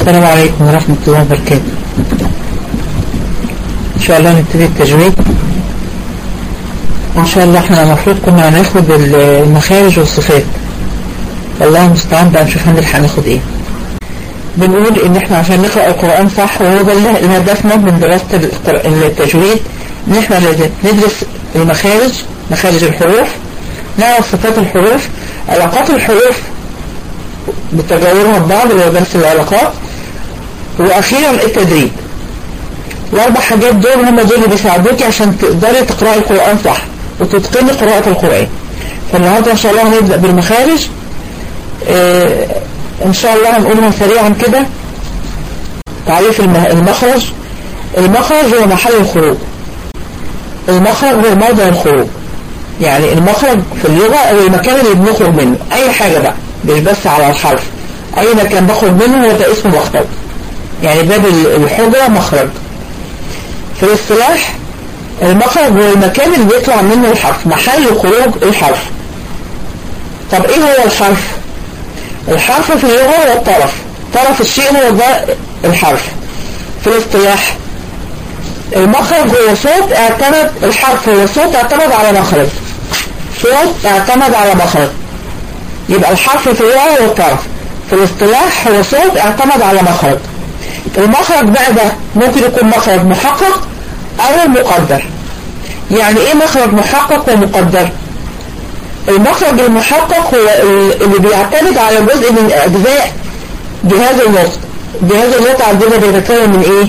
السلام عليكم ورحمة الله وبركاته إن شاء الله نبتدي التجويد وإن شاء الله احنا المفروض كنا هناخد المخارج والصفات الله المستعان بقى نشوف هنلحق ناخد ايه بنقول ان احنا عشان نقرأ القرآن صح وهو ده اللي هدفنا من دراسة التجويد ان احنا لازم ندرس المخارج مخارج الحروف نعرف صفات الحروف علاقات الحروف بتجاورها ببعض اللي هو درس العلاقات واخيرا التدريب الاربع حاجات دول هم دول اللي بيساعدوكي عشان تقدري تقراي القرآن صح وتتقني قراءة القرآن فالنهارده ان شاء الله هنبدأ بالمخارج اه ان شاء الله هنقولها سريعا كده تعريف المخرج المخرج هو محل الخروج المخرج هو موضع الخروج يعني المخرج في اللغة هو المكان اللي بنخرج منه اي حاجة بقى مش بس على الحرف اي مكان بخرج منه هو ده اسمه مخرج يعني باب الحجرة مخرج في الاصطلاح المخرج هو المكان اللي بيطلع منه الحرف محل خروج الحرف طب ايه هو الحرف الحرف في اللغة هو الطرف طرف الشيء هو ده الحرف في الاصطلاح المخرج هو صوت اعتمد الحرف هو صوت اعتمد على مخرج صوت اعتمد على مخرج يبقى الحرف في اللغة هو الطرف في الاصطلاح هو صوت اعتمد على مخرج المخرج بقى ده ممكن يكون مخرج محقق او مقدر يعني ايه مخرج محقق ومقدر المخرج المحقق هو اللي بيعتمد على جزء من اجزاء جهاز النطق جهاز النطق عندنا بيتكون من ايه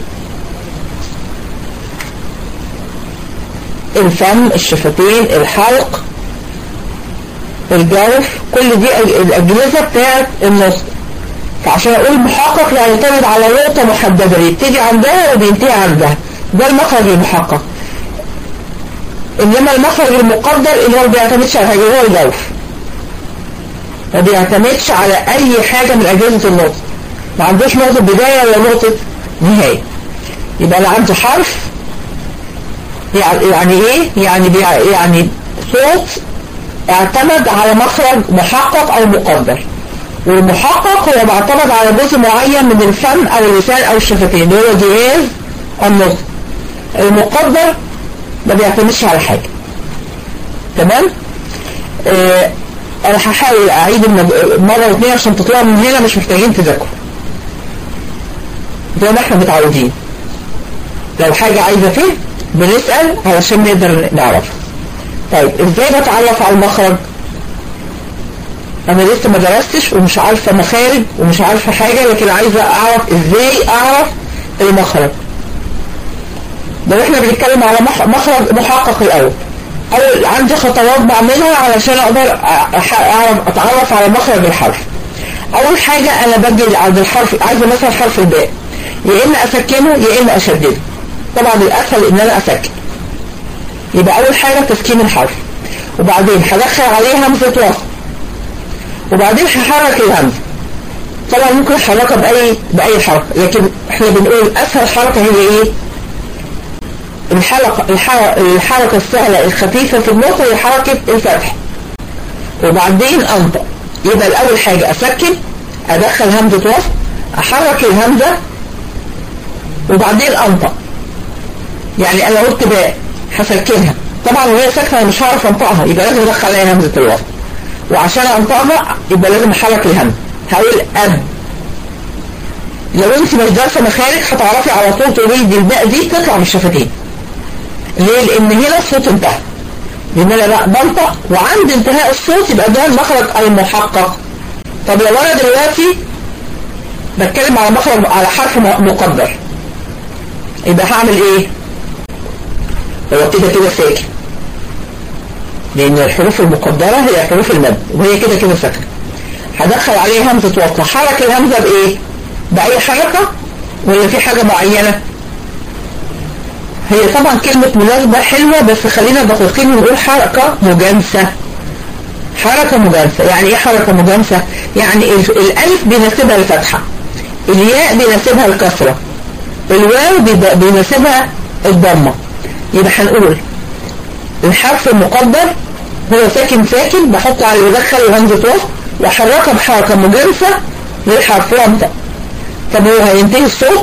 الفم الشفتين الحلق الجوف كل دي الاجهزه بتاعت النطق فعشان اقول محقق لا يعتمد على نقطة محددة يبتدي عندها وبينتهي عندها ده المخرج المحقق انما المخرج المقدر اللي هو ما بيعتمدش على حاجة هو الجوف ما بيعتمدش على اي حاجة من اجهزة النطق ما عندوش نقطة بداية ولا نقطة نهاية يبقى انا عندي حرف يعني ايه يعني يعني صوت اعتمد على مخرج محقق او مقدر والمحقق هو معتمد على جزء معين من الفم او اللسان او الشفتين اللي هو جهاز النطق المقدر ما بيعتمدش على حاجة تمام آه انا هحاول اعيد مرة واثنين عشان تطلعوا من هنا مش محتاجين تذاكروا زي ما احنا متعودين لو حاجة عايزة فيه بنسأل علشان نقدر نعرفها طيب ازاي بتعرف على المخرج انا لسه ما درستش ومش عارفة مخارج ومش عارفة حاجة لكن عايزة اعرف ازاي اعرف المخرج لو احنا بنتكلم على مخرج محقق الاول اول عندي خطوات بعملها علشان اقدر اعرف اتعرف على مخرج الحرف اول حاجة انا باجي عند الحرف عايزة مثلا حرف الباء يا اما اسكنه يا اما اشدده طبعا الاسهل ان انا اسكن يبقى اول حاجة تسكين الحرف وبعدين هدخل عليه همزة وصل وبعدين هحرك الهمزة طبعا ممكن احركها بأي بأي حركة لكن احنا بنقول اسهل حركة هي ايه الحلقة الحركة السهلة الخفيفة في النطق هي حركة الفتح وبعدين انطق يبقى الاول حاجة اسكن ادخل همزة وصل احرك الهمزة وبعدين انطق يعني انا قلت باء هسكنها طبعا وهي ساكنه مش هعرف انطقها يبقى لازم ادخل عليها همزه الوصل وعشان انطقها يبقى لازم احرك الهمزه هقول اب لو انت مش دارسه مخارج هتعرفي على طول تقولي دي الباء دي تطلع من الشفتين ليه لان هنا الصوت انتهى لان انا بقى بنطق وعند انتهاء الصوت يبقى ده المخرج المحقق طب لو انا دلوقتي بتكلم على مخرج على حرف مقدر يبقى هعمل ايه هو كده كده ساكن لان الحروف المقدرة هي حروف المد وهي كده كده ساكنة هدخل عليه همزة وصل حرك الهمزة بايه باي حركة ولا في حاجة معينة هي طبعا كلمة مناسبة حلوة بس خلينا دقيقين ونقول حركة مجانسة حركة مجانسة يعني ايه حركة مجانسة يعني الالف بيناسبها الفتحة الياء بيناسبها الكسرة الواو بيناسبها الضمة يبقى هنقول الحرف المقدر هو ساكن ساكن بحط على يدخل همزة وصل واحركها بحركة مجانسة للحرف وانطق طب هو هينتهي الصوت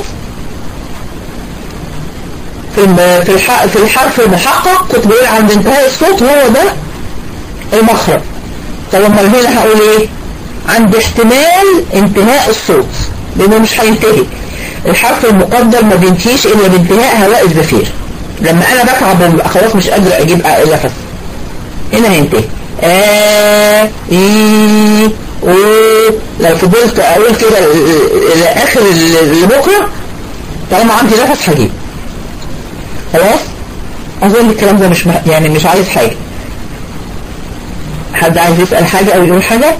في الم- في الح- في الحرف المحقق كنت بقول عند انتهاء الصوت هو ده المخرج طب امال هنا هقول ايه عند احتمال انتهاء الصوت لانه مش هينتهي الحرف المقدر ما بينتهيش الا بانتهاء هواء الزفير لما انا بتعب وببقى خلاص مش قادر اجيب نفس هنا هينتهي آه إي أو لو فضلت اقول كده ل- لاخر ال- لبكره طالما عندي نفس هجيب خلاص اظن الكلام ده مش مه... يعني مش عايز حاجه حد عايز يسأل حاجة او يقول حاجة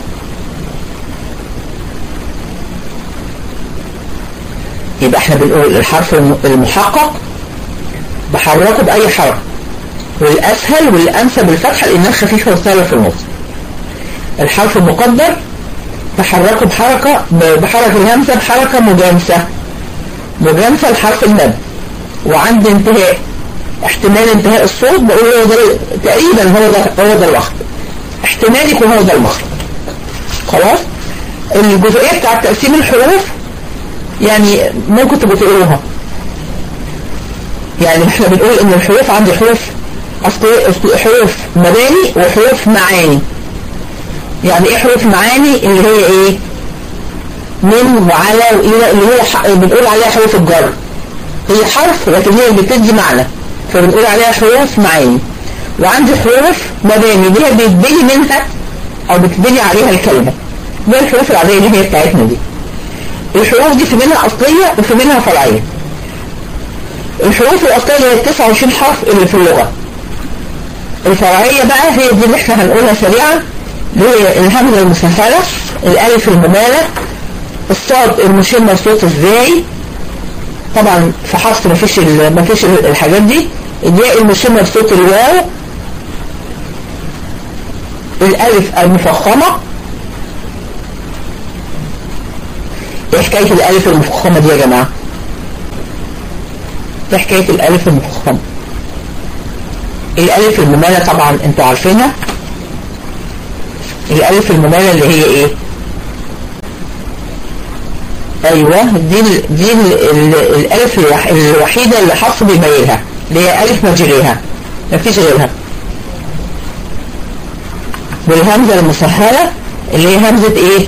يبقى احنا بنقول الحرف الم- المحقق بحركه بأي حركة والأسهل والأنسب الفتحة لأنها خفيفة وسهلة في النص الحرف المقدر بحركه بحركة ب- بحركة الهمزة بحركة مجانسة مجانسة لحرف المد وعند انتهاء احتمال انتهاء الصوت بقول هو ده تقريبا هو ده هو ده الوقت احتمال يكون هو ده المخرج خلاص الجزئية بتاعت تقسيم الحروف يعني ممكن تبقوا تقروها يعني احنا بنقول ان الحروف عندي حروف اصل حروف مباني وحروف معاني يعني ايه حروف معاني اللي هي ايه من وعلى والى اللي هي ح- بنقول عليها حروف الجر هي حرف لكن هي بتدي معنى فبنقول عليها حروف معاني وعندي حروف مباني اللي هي بيتبني منها او بتبني عليها الكلمة دي الحروف العادية اللي هي بتاعتنا دي الحروف دي في منها أصلية وفي منها فرعية الحروف الأصلية اللي هي 29 حرف اللي في اللغة الفرعية بقى هي دي اللي احنا هنقولها سريعا اللي هي الهمزة المسهلة الألف الممالة الصاد المشمة صوت ازاي طبعا في حرف مفيش ال- مفيش ال- الحاجات دي الياء المشمة بصوت الواو الألف المفخمة ايه حكاية الألف المفخمة دي يا جماعة ايه حكاية الألف المفخمة الألف الممالة طبعا انتوا عارفينها الألف الممالة اللي هي ايه ايوه دي ال دي ال ال الألف الوح الوحيدة اللي حرف بيميلها اللي هي ألف مجريها مفيش غيرها والهمزة المسهلة اللي هي همزة ايه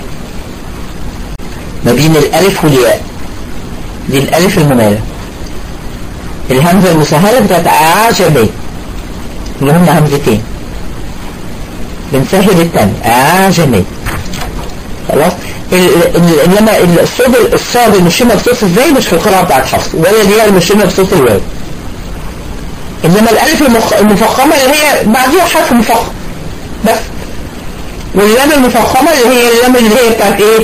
ما بين الالف والياء دي الالف الممالة الهمزة المسهلة بتاعت اعجبي اللي هم همزتين بنسهل التاني اعجبي خلاص ال- ال- انما الصاد الصاد المشمة بصوت ازاي مش في القراءة بتاعت حفص ولا الياء المشمة بصوت الواو انما الالف المخ- المفخمة اللي هي بعديها حرف مفخم بس واللام المفخمة اللي هي اللام اللي هي بتاعت ايه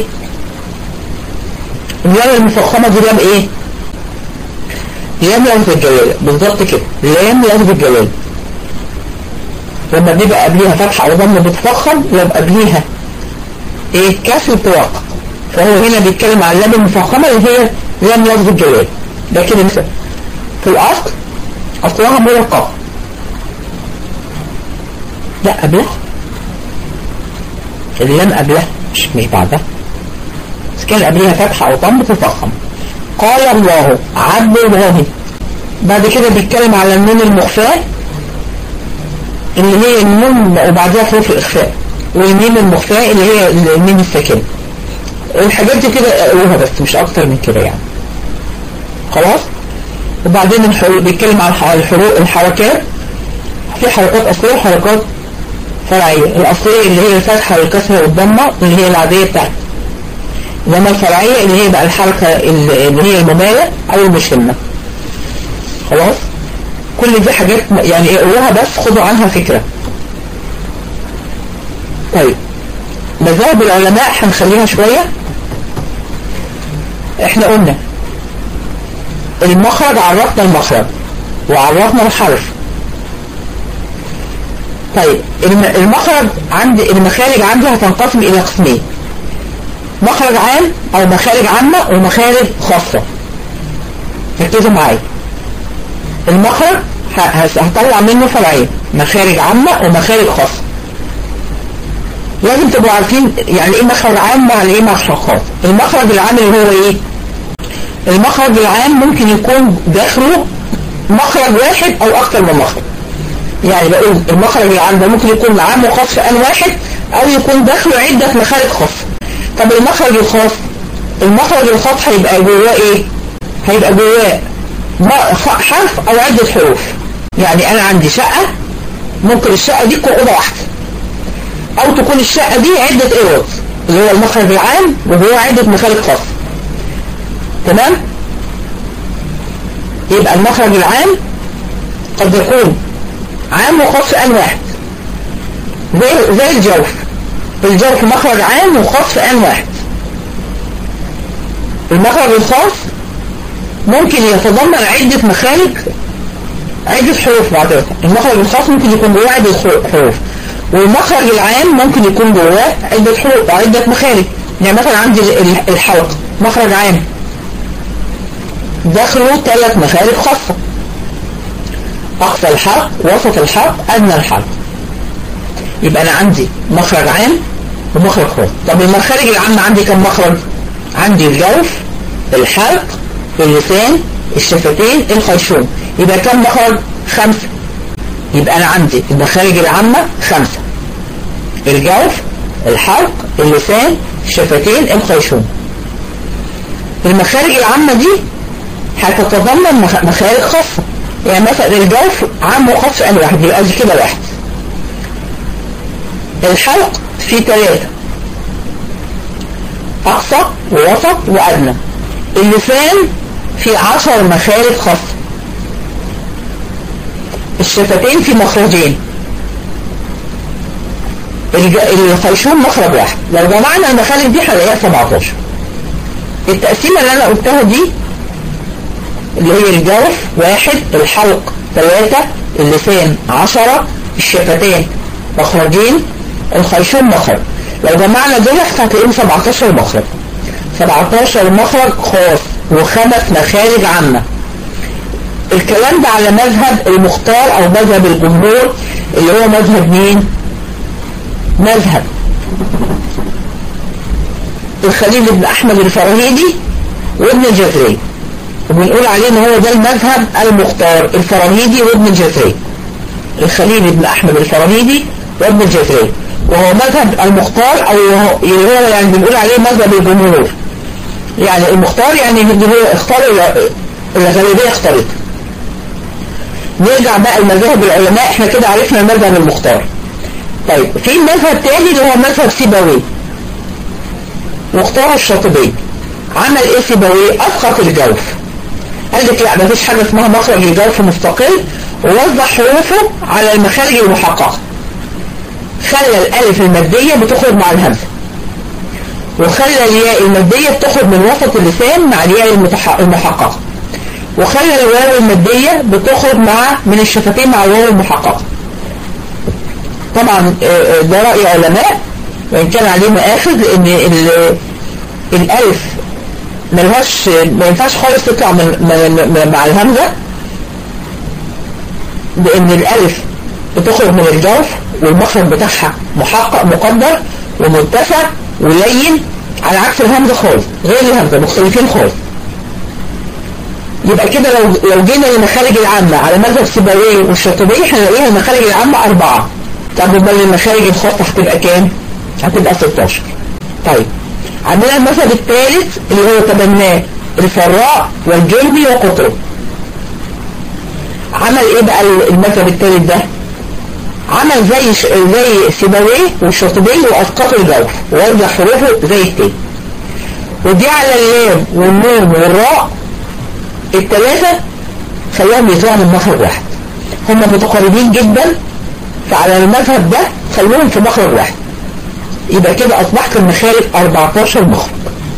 اللام المفخمة دي لام ايه لام لفظ الجلالة بالظبط كده لام لفظ الجلالة لما بيبقى قبليها فتحة او ضمة بتفخم لما قبليها ايه كسر بتوقع فهو هنا بيتكلم عن اللام المفخمة اللي هي لام لفظ الجلالة لكن المثل في الاصل اصلها مرققة لا قبلها اللام قبلها مش مش بعدها بس كان قبلها فتحة أو ضم تفخم قال الله عبد الله بعد كده بيتكلم على النون المخفاة اللي هي النون وبعدها حروف الإخفاء والميم المخفاة اللي هي الميم الساكنة الحاجات دي كده اقروها بس مش أكتر من كده يعني خلاص وبعدين الحر... بيتكلم عن الحروف الحركات في حركات أصلية وحركات فرعية الأصلية اللي هي الفتحة والكسرة والضمة اللي هي العادية بتاعتي إنما الفرعية اللي هي بقى الحركة اللي هي الممالة أو المشمة خلاص كل دي حاجات يعني اقروها بس خدوا عنها فكرة طيب مذاهب العلماء هنخليها شوية احنا قلنا المخرج عرفنا المخرج وعرفنا الحرف طيب المخرج عند المخارج عندي هتنقسم الى قسمين مخرج عام او مخارج عامة ومخارج خاصة ركزوا معايا المخرج هطلع منه فرعين مخارج عامة ومخارج خاصة لازم تبقوا عارفين يعني ايه مخرج عام يعني ايه مخرج خاص المخرج العام اللي هو ايه المخرج العام ممكن يكون داخله مخرج واحد او اكثر من مخرج يعني بقول المخرج العام ده ممكن يكون عام وخاص في ان واحد او يكون داخله عدة مخارج خاصة طب المخرج الخاص المخرج الخاص هيبقى جواه ايه هيبقى جواه حرف او عدة حروف يعني انا عندي شقة ممكن الشقة دي تكون اوضة واحدة او تكون الشقة دي عدة اوض اللي هو المخرج العام وهو عدة مخارج خاصة تمام يبقى المخرج العام قد يكون عام وخاص في ان واحد زي زي الجوف الجوف مخرج عام وخاص في ان واحد المخرج الخاص ممكن يتضمن عدة مخارج عدة حروف بعد المخرج الخاص ممكن يكون جواه عدة حروف والمخرج العام ممكن يكون جواه عدة حروف وعدة مخارج يعني مثلا عندي الحلق مخرج عام داخله ثلاث مخارج خاصة أقصى الحلق وسط الحلق أدنى الحلق يبقى أنا عندي مخرج عام ومخرج خاص طب المخارج العامة عندي كم مخرج عندي الجوف الحلق اللسان الشفتين الخيشوم يبقى كم مخرج خمسة يبقى أنا عندي المخارج العامة خمسة الجوف الحلق اللسان الشفتين الخيشوم المخارج العامة دي هتتضمن مخارج خاصة يعني مثلا الجوف عام وخاص في أن واحد يبقى دي كده واحد الحلق فيه ثلاثة أقصى ووسط وأدنى اللسان فيه عشر مخارج خاصة الشفتين في مخرجين الخيشوم مخرج واحد لو جمعنا المخارج دي هنلاقيها 17 التقسيمة اللي أنا قلتها دي اللي هي الجوف واحد الحلق ثلاثة اللسان عشرة الشفتين مخرجين الخيشوم مخرج لو جمعنا دول هتلاقيهم 17 مخرج 17 مخرج خاص وخمس مخارج عامة الكلام ده على مذهب المختار او مذهب الجمهور اللي هو مذهب مين مذهب الخليل بن احمد الفراهيدي وابن الجزري وبنقول عليه ان هو ده المذهب المختار الفراهيدي وابن الجزري الخليل بن احمد الفراهيدي وابن الجزري وهو مذهب المختار او هو يعني بنقول عليه مذهب الجمهور يعني المختار يعني اللي هو اختار الغالبية اختارت نرجع بقى لمذاهب العلماء احنا كده عرفنا المذهب المختار طيب في مذهب تاني اللي هو مذهب سيبوي واختار الشاطبي عمل ايه سيبوي اسقط الجوف قال لك لا مفيش حاجة اسمها مخرج الجوف مستقل ووزع حروفه على المخارج المحققة خلى الالف المادية بتخرج مع الهمزة وخلى الياء المادية بتخرج من وسط اللسان مع الياء المحققة وخلى الواو المادية بتخرج مع من الشفتين مع الواو المحققة طبعا ده رأي علماء وإن كان عليه مآخذ لأن الألف ملهاش ما ينفعش خالص تطلع من من مع الهمزة لأن الألف بتخرج من الجوف والمخرج بتاعها محقق مقدر ومرتفع ولين على عكس الهمزة خالص غير الهمزة مختلفين خالص يبقى كده لو لو جينا للمخارج العامة على مذهب سيبويه والشاطبية هنلاقيها المخارج العامة أربعة طب امال المخارج الخاصة هتبقى كام؟ هتبقى 16 طيب عندنا المذهب الثالث اللي هو تبناه الفراء والجلبي وقطره عمل ايه بقى المذهب الثالث ده؟ عمل زي زي سيبويه والشاطبي واسقطوا الجوف وارجع حروفه زي التاني وجعل اللام والنون والراء الثلاثة خلاهم يطلعوا من مخرج واحد هم متقاربين جدا فعلى المذهب ده خلوهم في مخرج واحد يبقى كده اصبحت المخارج 14 مخرج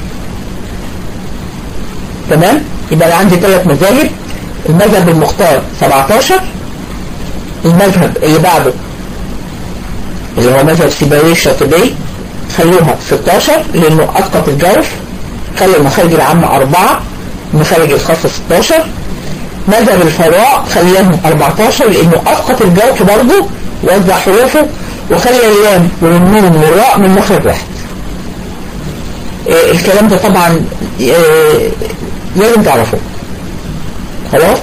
تمام يبقى انا عندي ثلاث مذاهب المذهب المختار 17 المذهب اللي بعده اللي هو مذهب سيبويه الشاطبي خلوها 16 لانه اسقط الجوف خلى المخارج العامة أربعة المخارج الخاصة 16 مذهب الفراء خلاهم 14 لانه اسقط الجوف برضه وزع حروفه وخلى اللام والنون والراء من مخرج واحد إيه الكلام ده طبعا إيه لازم تعرفوه خلاص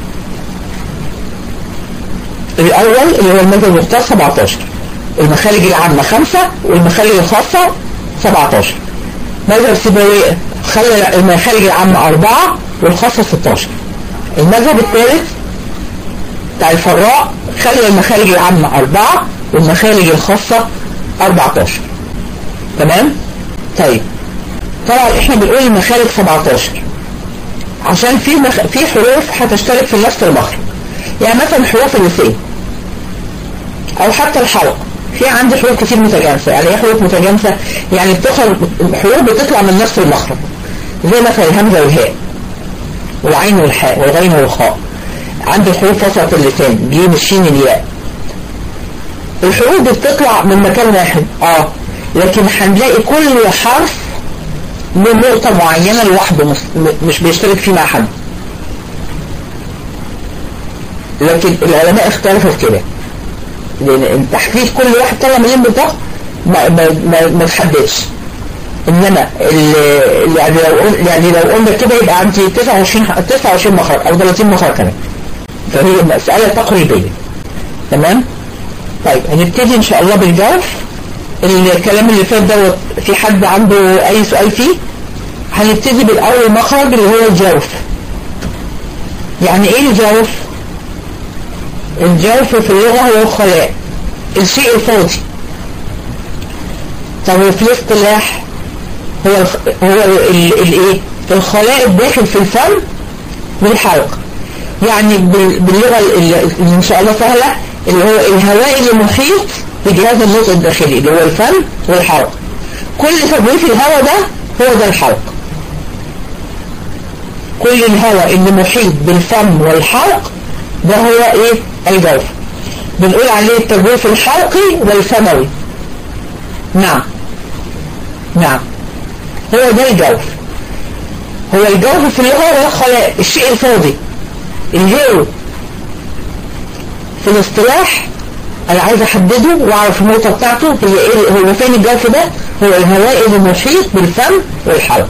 الأول اللي هو المادة المختار 17 المخارج العامة 5 والمخارج الخاصة 17 مذهب سيبويه خلى المخارج العامة 4 والخاصة 16 المذهب الثالث بتاع الفراء خلى المخارج العامة 4 والمخارج الخاصة 14 تمام؟ طيب طبعا احنا بنقول المخارج 17 عشان في مخ... في حروف هتشترك في نفس المخرج يعني مثلا حروف اللسان او حتى الحلق في عندي حروف كتير متجانسة يعني ايه حروف متجانسة يعني بتخرج حروف بتطلع من نفس المخرج زي مثلا الهمزة والهاء والعين والحاء والغين والخاء عندي حروف وسط اللسان جيم الشين الياء الحروف دي بتطلع من مكان واحد اه لكن هنلاقي كل حرف له نقطة معينة لوحده مش بيشترك فيه مع حد لكن العلماء اختلفوا في كده لان تحديد كل واحد طلع منين بالضبط ما ما ما, ما تحددش انما يعني لو قلنا يعني لو قلنا كده يبقى عندي 29 29 مخرج او 30 مخرج كمان فهي مسألة تقريبية تمام طيب هنبتدي ان شاء الله بالجوف الكلام اللي فات دوت في حد عنده اي سؤال فيه هنبتدي بالاول مخرج اللي هو الجوف يعني ايه الجوف الجوف في اللغة هو الخلاء الشيء الفاضي طب في الاصطلاح هو هو الايه الخلاء الداخل في الفم والحلق يعني باللغة اللي ان شاء الله سهلة اللي هو الهواء اللي محيط بجهاز النطق الداخلي اللي هو الفم والحلق كل تجويف الهواء ده هو ده الحلق كل الهواء اللي محيط بالفم والحلق ده هو ايه الجوف بنقول عليه التجويف الحلقي والفموي نعم نعم هو ده الجوف هو الجوف في اللغة هو الخلاء الشيء الفاضي الهيرو في الاصطلاح انا عايز احدده واعرف النقطة بتاعته هي ايه هو فين الجوف ده هو الهواء اللي محيط بالفم والحلق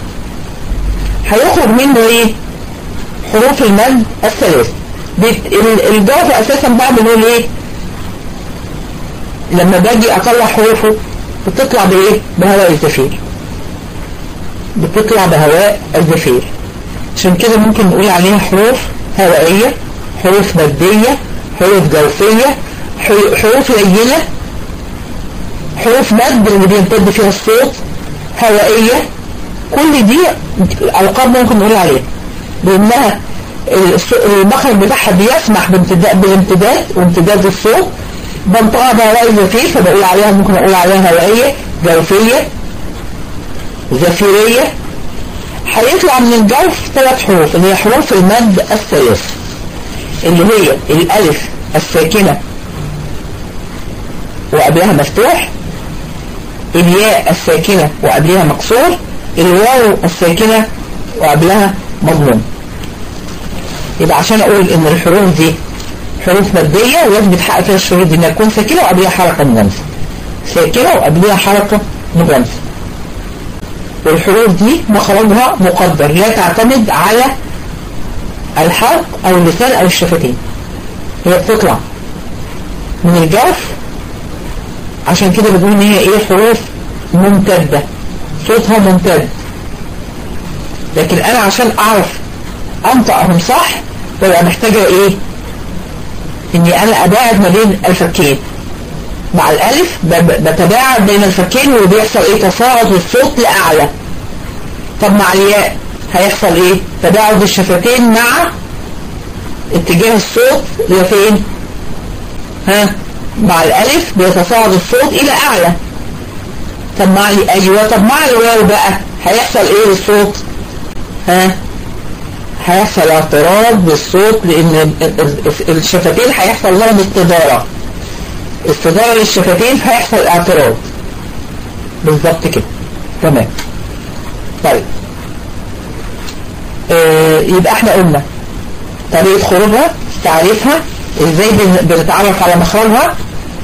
هيخرج منه ايه حروف المد الثلاث الجوف اساسا بقى بنقول ايه لما باجي اطلع حروفه بتطلع بايه بهواء الزفير بتطلع بهواء الزفير عشان كده ممكن نقول عليها حروف هوائية حروف مادية حروف جوفية حروف لينة حروف مد اللي بيمتد فيها الصوت هوائية كل دي ألقاب ممكن نقول عليها بأنها المخرج بتاعها بيسمح بالامتداد وامتداد الصوت بنطقها بهواء الزفير فبقول عليها ممكن أقول عليها هوائية جوفية زفيرية هيطلع من الجوف ثلاث حروف اللي هي حروف المد الثلاث اللي هي الألف الساكنة وقبلها مفتوح الياء الساكنة وقبلها مكسور الواو الساكنة وقبلها مضموم يبقى عشان اقول ان الحروف دي حروف مادية لازم يتحقق فيها الشروط دي انها تكون ساكنة وقبلها حركة مجانسة ساكنة وقبلها حركة مجانسة والحروف دي مخرجها مقدر لا تعتمد على الحلق او اللسان او الشفتين هي بتطلع من الجوف عشان كده بنقول ان هي ايه حروف ممتدة صوتها ممتد لكن انا عشان اعرف انطقهم صح ببقى محتاجة ايه اني انا اباعد ما بين الفكين مع الالف بتباعد بين الفكين وبيحصل ايه تصاعد الصوت لاعلى طب مع الياء هيحصل ايه تباعد الشفتين مع اتجاه الصوت لفين ها مع الالف بيتصاعد الصوت الى اعلى طب مع ايوه طب مع الواو بقى هيحصل ايه الصوت ها هيحصل اعتراض بالصوت لان الشفتين هيحصل لهم استدارة استدارة للشفتين هيحصل اعتراض بالظبط كده تمام طيب آه يبقى احنا قلنا طريقة خروجها تعريفها ازاي بنتعرف على مخرجها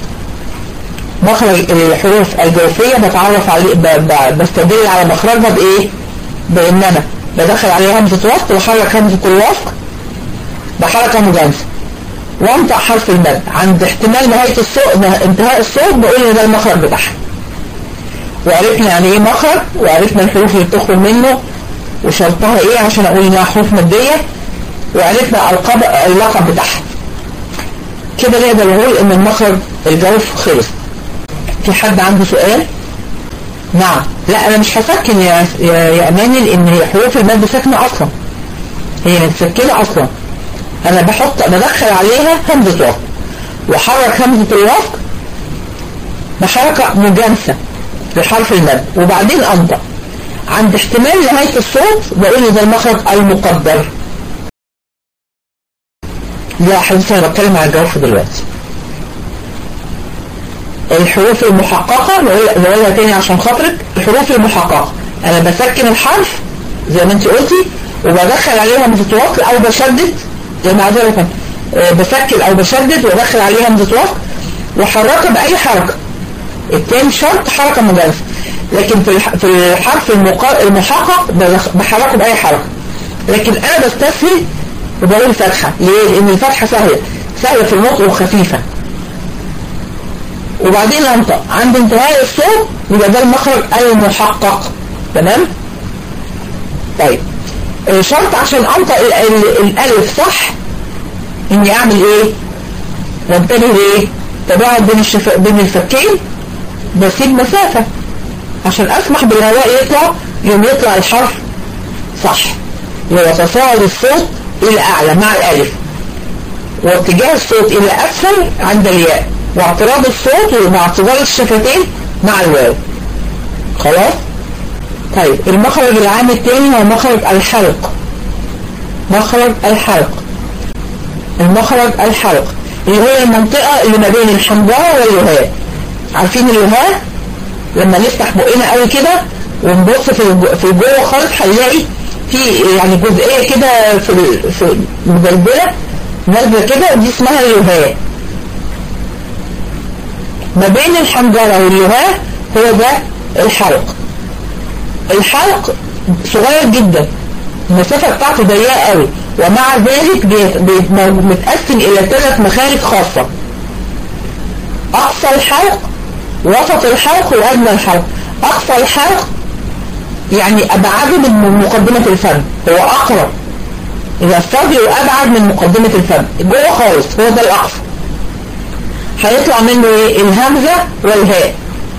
مخرج الحروف الجوفية بتعرف عليه بستدل على مخرجها بايه بان انا بدخل عليها همزة وصل وحرك همزة الوصل بحركة مجانسة وانطق حرف المد عند احتمال نهاية الصوت انتهاء الصوت بقول ان ده المخرج بتاعها وعرفنا يعني ايه مخرج وعرفنا الحروف اللي بتخرج منه وشرطها ايه عشان اقول انها حروف مادية وعرفنا القب... اللقب بتاعها كده نقدر نقول ان المخرج الجوف خلص في حد عنده سؤال نعم لا انا مش هسكن يا يا, يا اماني لان هي حروف المد ساكنه اصلا هي متسكنه اصلا انا بحط بدخل عليها همزه وصل وحرك همزه الوصل بحركه مجانسه لحرف المد وبعدين انطق عند احتمال نهايه الصوت بقول ده المخرج المقدر لا حبيبتي انا بتكلم على الجوف دلوقتي الحروف المحققة نقولها تاني عشان خاطرك الحروف المحققة انا بسكن الحرف زي ما انت قلتي وبدخل عليها همزة وصل او بشدد زي ما عذرة بسكن او بشدد وادخل عليها همزة وصل وحركها باي حركة التاني شرط حركة مجانسة لكن في الحرف المحقق بحركه باي حركة لكن انا بستسهل وبقول فتحة ليه؟ لان الفتحة سهلة سهلة في النطق وخفيفة وبعدين انطق عند انتهاء الصوت يبقى ده المخرج المحقق تمام طيب شرط عشان انطق الالف صح اني اعمل ايه وانتبه ليه تباعد بين الشف... بين الفكين بسيب مسافة عشان اسمح بالهواء يطلع يوم يطلع الحرف صح وتصاعد الصوت الى اعلى مع الالف واتجاه الصوت الى اسفل عند الياء واعتراض الصوت ومع اعتراض الشفتين مع الواو خلاص طيب المخرج العام الثاني هو مخرج الحلق مخرج الحلق المخرج الحلق اللي هي المنطقة اللي ما بين الحمراء واليهاء عارفين اليهاء لما نفتح بقنا قوي كده ونبص في في جوه خالص هنلاقي في يعني جزئية كده في في مدلدلة نازلة كده دي اسمها اليهاء ما بين الحنجرة واليهاء هو ده الحلق الحلق صغير جدا المسافة بتاعته ضيقة قوي ومع ذلك متقسم الى ثلاث مخارج خاصة اقصى الحلق وسط الحلق وادنى الحلق اقصى الحلق يعني ابعده من مقدمة الفم هو اقرب اذا الصدر وابعد من مقدمة الفم جوه خالص هو ده الاقصى هيطلع منه ايه الهمزة والهاء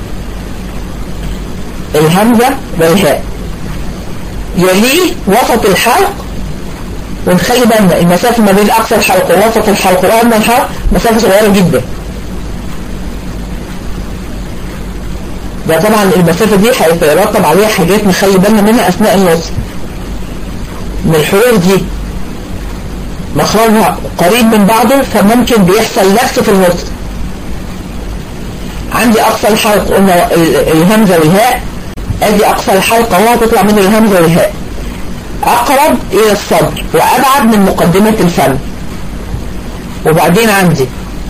الهمزة والهاء يليه وسط الحلق ونخلي بالنا المسافة ما بين أقصى الحلق ووسط الحلق وأدنى الحلق مسافة صغيرة جدا ده طبعا المسافة دي هيترتب عليها حاجات نخلي بالنا منها أثناء الوصل من الحروف دي مخرجها قريب من بعضه فممكن بيحصل لبس في الوصل عندي أقصى الحلق قلنا الهمزة والهاء ادي اقصى الحلقة اهو تطلع منه الهمزة والهاء اقرب الى الصدر وابعد من مقدمة الفم وبعدين عندي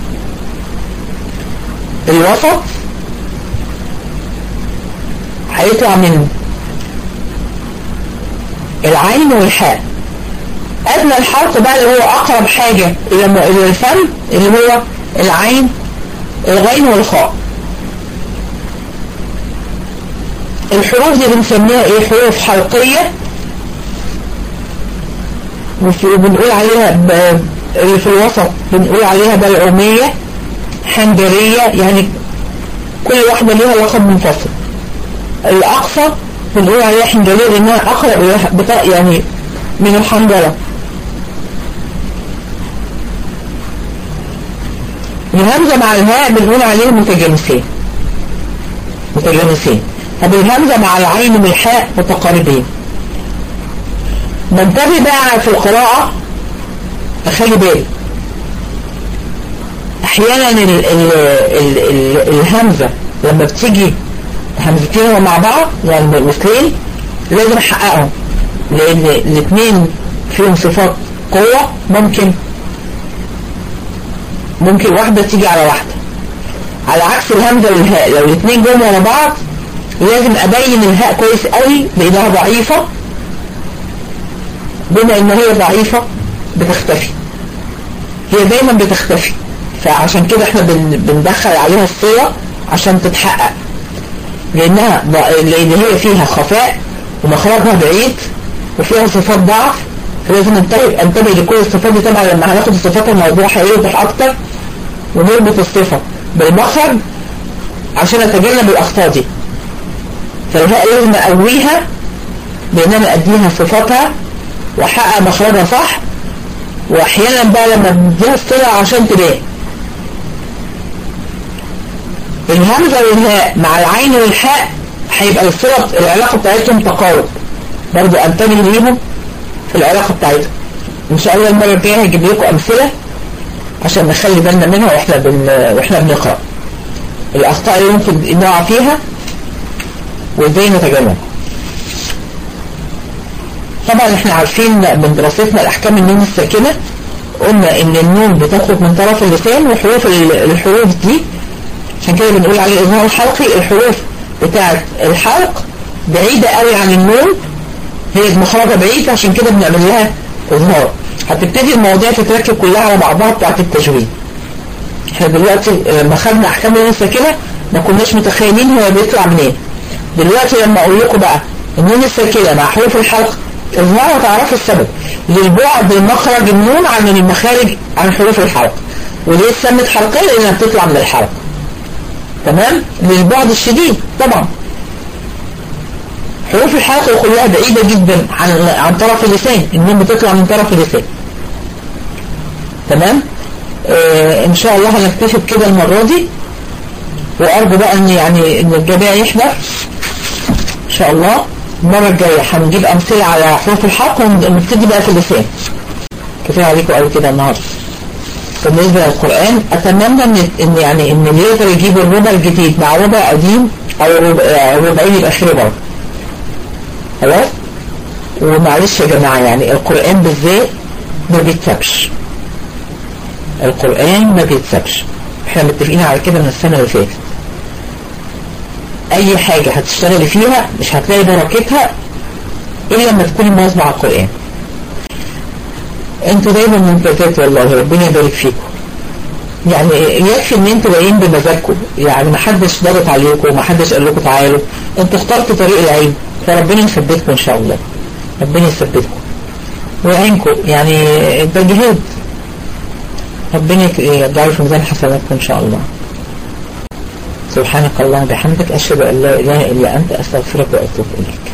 الوسط هيطلع منه العين والحاء ادنى الحلق بقى اللي هو اقرب حاجة الى الى الفم اللي هو العين الغين والخاء الحروف دي بنسميها ايه حروف حلقية وبنقول عليها اللي في الوسط بنقول عليها بلعومية حنجرية يعني كل واحدة ليها لقب منفصل الأقصى بنقول عليها حنجرية لأنها أقرب بتاع يعني من الحنجرة الهمزة مع الهاء بنقول عليها متجانسين متجانسين طب الهمزة مع العين والحاء متقاربين بنتبه بقى في القراءة أخلي بالي أحيانا ال ال ال ال الهمزة لما بتيجي همزتين مع بعض يعني مثلين لازم أحققهم لأن الاثنين فيهم صفات قوة ممكن ممكن واحدة تيجي على واحدة على عكس الهمزة والهاء لو الاثنين جم ورا بعض لازم ابين الهاء كويس قوي لانها ضعيفة بما ان هي ضعيفة بتختفي هي دايما بتختفي فعشان كده احنا بن بندخل عليها الصورة عشان تتحقق لانها لان هي فيها خفاء ومخرجها بعيد وفيها صفات ضعف فلازم انتبه انتبه لكل الصفات دي طبعا لما هناخد الصفات الموضوع هيوضح اكتر ونربط الصفة بالمخرج عشان اتجنب الاخطاء دي فالهاء لازم اقويها بان انا اديها صفاتها واحقق مخرجها صح واحيانا بقى لما نديها الصلة عشان تبان الهمزة والهاء مع العين والحاء هيبقى الصلة العلاقة بتاعتهم تقارب برضه انتبه ليهم في العلاقة بتاعتهم ان شاء الله المرة الجاية هجيب لكم امثلة عشان نخلي بالنا منها واحنا بن... واحنا بنقرأ الاخطاء اللي ممكن نقع فيها وازاي نتجنبها طبعا احنا عارفين من دراستنا الاحكام النون الساكنة قلنا ان النون بتخرج من طرف اللسان وحروف الحروف دي عشان كده بنقول عليه الاظهار الحلقي الحروف بتاعة الحلق بعيدة قوي عن النون هي مخرجة بعيد عشان كده بنعمل لها اظهار هتبتدي المواضيع تتركب كلها على بعضها بتاعة التجويد احنا دلوقتي لما خدنا احكام النون الساكنة ما كناش متخيلين هو بيطلع منين دلوقتي لما اقول لكم بقى النون الساكنة مع حروف الحلق اظهار تعرفوا السبب للبعد مخرج النون عن المخارج عن حروف الحلق وليه سمت حلقية لانها بتطلع من الحلق تمام للبعد الشديد طبعا حروف الحلق كلها بعيدة جدا عن عن طرف اللسان النون بتطلع من طرف اللسان تمام آه ان شاء الله هنكتشف كده المرة دي وارجو بقى ان يعني ان الجميع يحضر ان شاء الله المرة الجاية هنجيب امثلة على حروف الحلق ونبتدي بقى في اللسان كفاية عليكم قوي كده النهارده بالنسبة للقرآن أتمنى إن, إن يعني إن اللي يقدر يجيب الربع الجديد مع ربع قديم أو ربعين يبقى خير برضه خلاص ومعلش يا جماعة يعني القرآن بالذات ما بيتسابش القرآن ما بيتسابش احنا متفقين على كده من السنة اللي فاتت أي حاجة هتشتغلي فيها مش هتلاقي بركتها إلا لما تكوني مواظبة على القرآن انتوا دايما ممتازات والله ربنا يبارك فيكم يعني يكفي ان انتوا جايين بمزاجكم يعني ما حدش ضغط عليكم ما حدش قال لكم تعالوا انتوا اخترتوا طريق العلم فربنا يثبتكم ان شاء الله ربنا يثبتكم ويعينكم يعني ده جهاد ربنا يجعله في ميزان حسناتكم ان شاء الله سبحانك اللهم بحمدك اشهد ان لا اله الا انت استغفرك واتوب اليك